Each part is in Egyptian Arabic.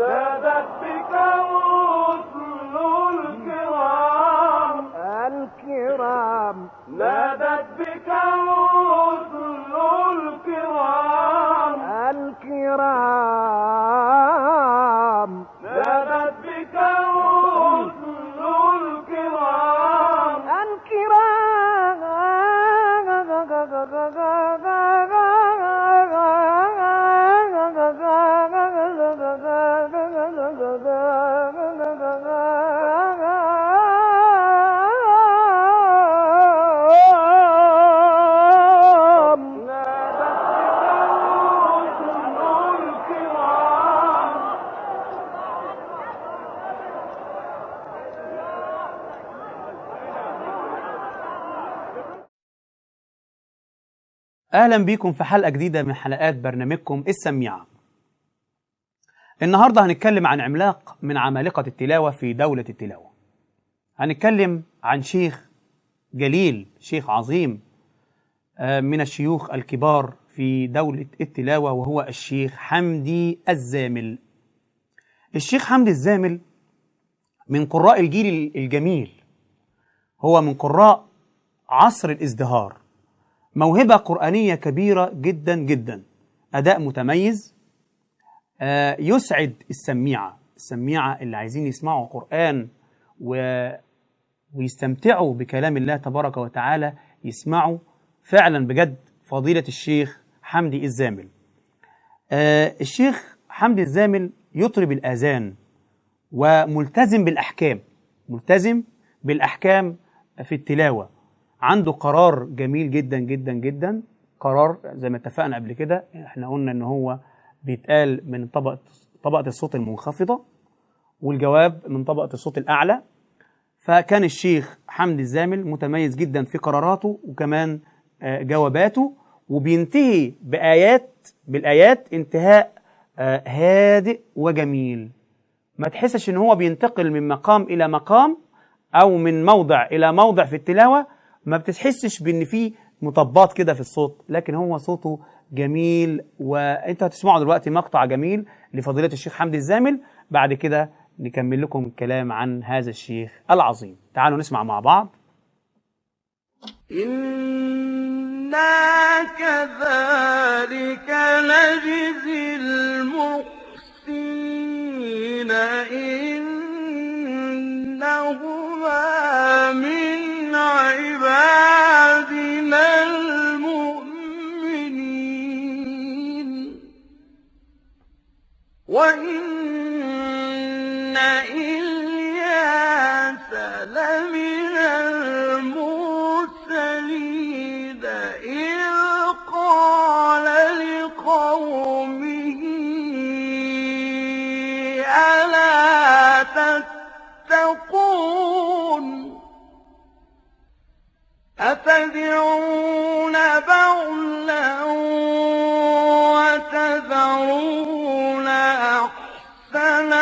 نادت بك الرسل الكرام الكرام نادت بك الرسل الكرام الكرام نادت بك الرسل الكرام الكرام نادت بك الرسل الكرام اهلا بيكم في حلقه جديده من حلقات برنامجكم السميعه. النهارده هنتكلم عن عملاق من عمالقه التلاوه في دوله التلاوه. هنتكلم عن شيخ جليل، شيخ عظيم آه، من الشيوخ الكبار في دوله التلاوه وهو الشيخ حمدي الزامل. الشيخ حمدي الزامل من قراء الجيل الجميل. هو من قراء عصر الازدهار. موهبة قرآنية كبيرة جدا جدا أداء متميز آه، يسعد السميعة السميعة اللي عايزين يسمعوا قرآن و... ويستمتعوا بكلام الله تبارك وتعالى يسمعوا فعلا بجد فضيلة الشيخ حمدي الزامل آه، الشيخ حمدي الزامل يطرب الآذان وملتزم بالأحكام ملتزم بالأحكام في التلاوة عنده قرار جميل جدا جدا جدا قرار زي ما اتفقنا قبل كده احنا قلنا ان هو بيتقال من طبقة طبقة الصوت المنخفضة والجواب من طبقة الصوت الأعلى فكان الشيخ حمدي الزامل متميز جدا في قراراته وكمان آه، جواباته وبينتهي بآيات بالآيات انتهاء آه، هادئ وجميل ما تحسش ان هو بينتقل من مقام الى مقام او من موضع الى موضع في التلاوه ما بتحسش بان في مطبات كده في الصوت لكن هو صوته جميل وانت هتسمعوا دلوقتي مقطع جميل لفضيله الشيخ حمدي الزامل بعد كده نكمل لكم الكلام عن هذا الشيخ العظيم تعالوا نسمع مع بعض إنا كذلك نجزي المحسنين إنهما من عبادنا المؤمنين وإن إلياس لمن المرسلين إذ قال لقومه ألا تتقون أتدعون بعلا وتذرون أحسن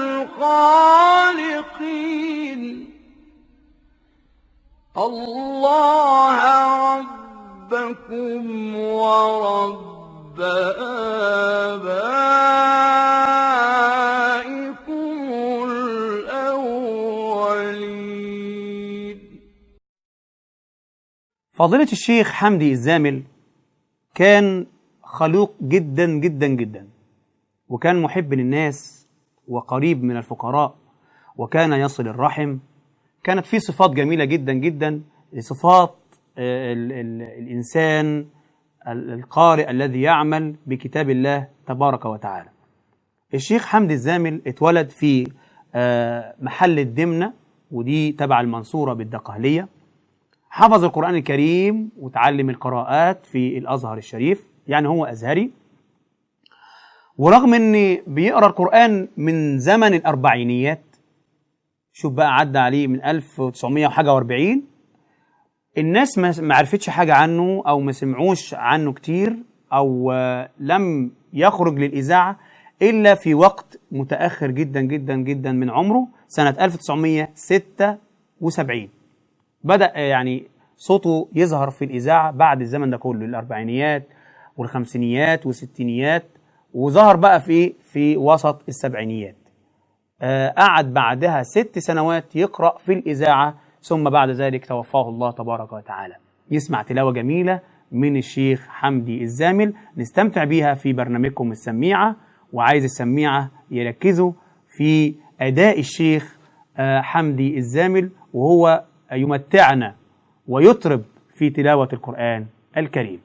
الخالقين الله ربكم ورب آبائكم الأولين فضيلة الشيخ حمدي الزامل كان خلوق جدا جدا جدا وكان محب للناس وقريب من الفقراء وكان يصل الرحم كانت في صفات جميلة جدا جدا صفات آه، ال- ال- الإنسان ال- القارئ الذي يعمل بكتاب الله تبارك وتعالى الشيخ حمدي الزامل اتولد في آه، محل الدمنة ودي تبع المنصورة بالدقهلية حفظ القرآن الكريم وتعلم القراءات في الأزهر الشريف يعني هو أزهري ورغم ان بيقرا القرآن من زمن الأربعينيات شوف بقى عدى عليه من 1900 وحاجة و40 الناس ما ما عرفتش حاجة عنه أو ما سمعوش عنه كتير أو آه، لم يخرج للإذاعة إلا في وقت متأخر جدا جدا جدا من عمره سنة 1976 بدأ يعني صوته يظهر في الإذاعة بعد الزمن ده كله الأربعينيات والخمسينيات والستينيات وظهر بقى في في وسط السبعينيات آه، قعد بعدها ست سنوات يقرأ في الإذاعة ثم بعد ذلك توفاه الله تبارك وتعالى يسمع تلاوة جميلة من الشيخ حمدي الزامل نستمتع بيها في برنامجكم السميعة وعايز السميعة يركزوا في أداء الشيخ آه، حمدي الزامل وهو يمتعنا ويطرب في تلاوة القرآن الكريم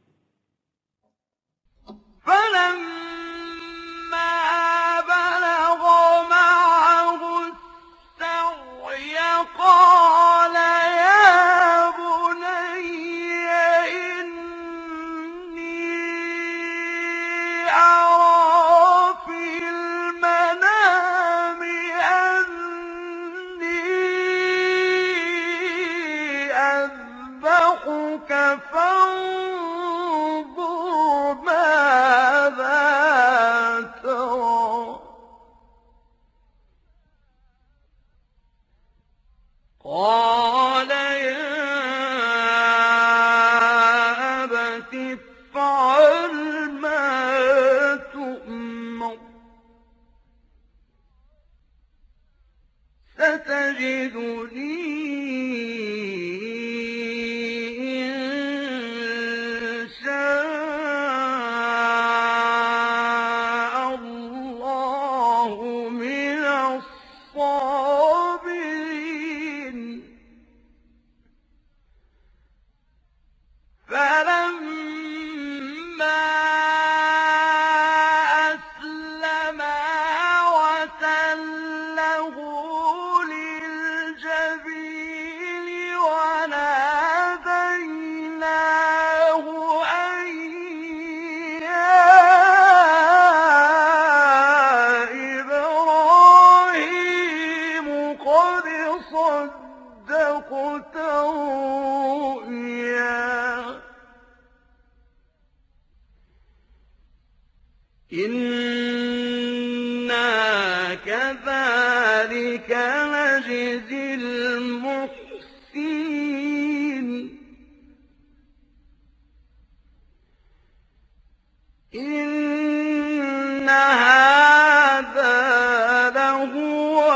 فلما بلغ معه السعي قال يا بني إني أرى في المنام أني أذبحك فانظر ماذا ترى قال يا أبت افعل ما تؤمر ستجدني إن شاء الله من الصابرين فلما أسلما وتله للجبين وناديناه أن يا إبراهيم قد صدقت الرؤيا إنا كذلك نجزي المحسنين إن هذا لهو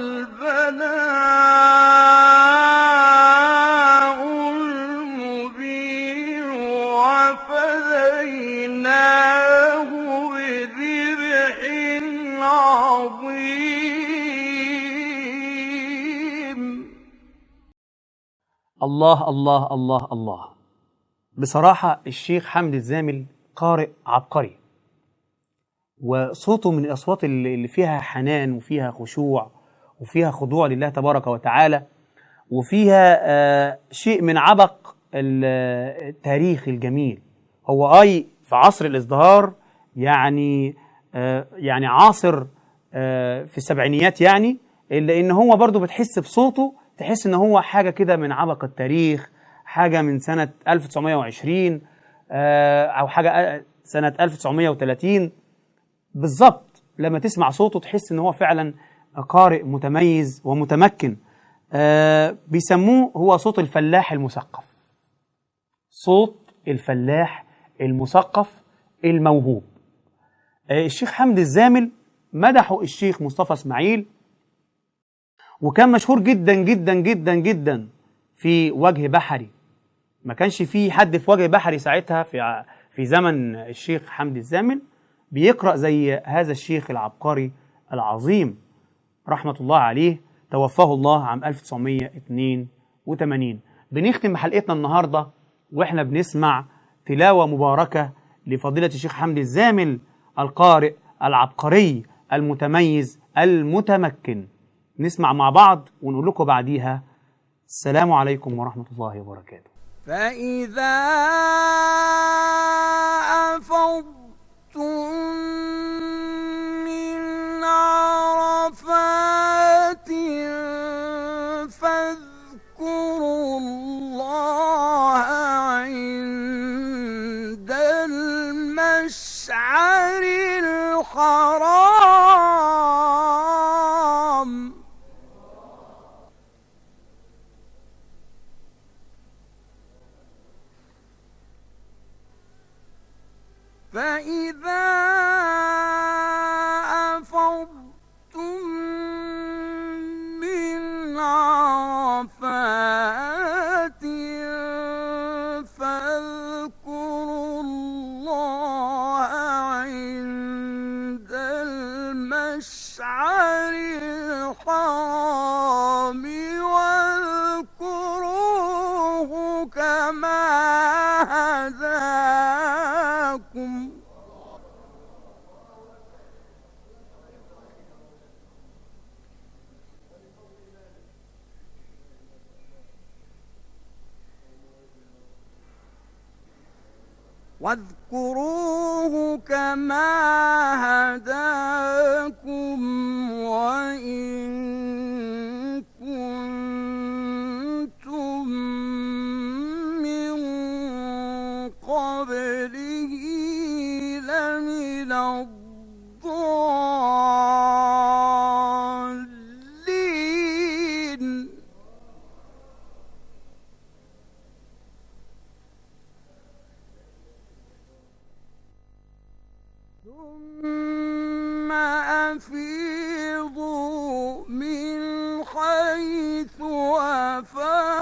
البلاء المبين وفديناه بذبح عظيم الله الله الله الله بصراحة الشيخ حمدي الزامل قارئ عبقري وصوته من الأصوات اللي اللي فيها حنان وفيها خشوع وفيها خضوع لله تبارك وتعالى وفيها آه، شيء من عبق ال- التاريخ الجميل هو أي في عصر الازدهار يعني آه، يعني عاصر آه، في السبعينيات يعني إلا إن هو برضو بتحس بصوته تحس إن هو حاجة كده من عبق التاريخ حاجة من سنة 1920 آه، أو حاجة آه، سنة 1930 بالظبط لما تسمع صوته تحس ان هو فعلا قارئ متميز ومتمكن آه بيسموه هو صوت الفلاح المثقف صوت الفلاح المثقف الموهوب آه الشيخ حمدي الزامل مدحه الشيخ مصطفى اسماعيل وكان مشهور جدا جدا جدا جدا في وجه بحري ما كانش في حد في وجه بحري ساعتها في ع- في زمن الشيخ حمدي الزامل بيقرأ زي هذا الشيخ العبقري العظيم رحمة الله عليه توفاه الله عام 1982 بنختم حلقتنا النهاردة وإحنا بنسمع تلاوة مباركة لفضيلة الشيخ حمدي الزامل القارئ العبقري المتميز المتمكن نسمع مع بعض ونقول لكم بعديها السلام عليكم ورحمة الله وبركاته فإذا أفضتم من عرفات فاذكروا الله عند المشعر الحرام فإذا عرفات فاذكروا الله عند المشعر الحرام واذكروه كما هداكم واذكروه كما هداكم وإن كنتم من قبله لمن الضالين ثم أفيضوا من حيث أفاض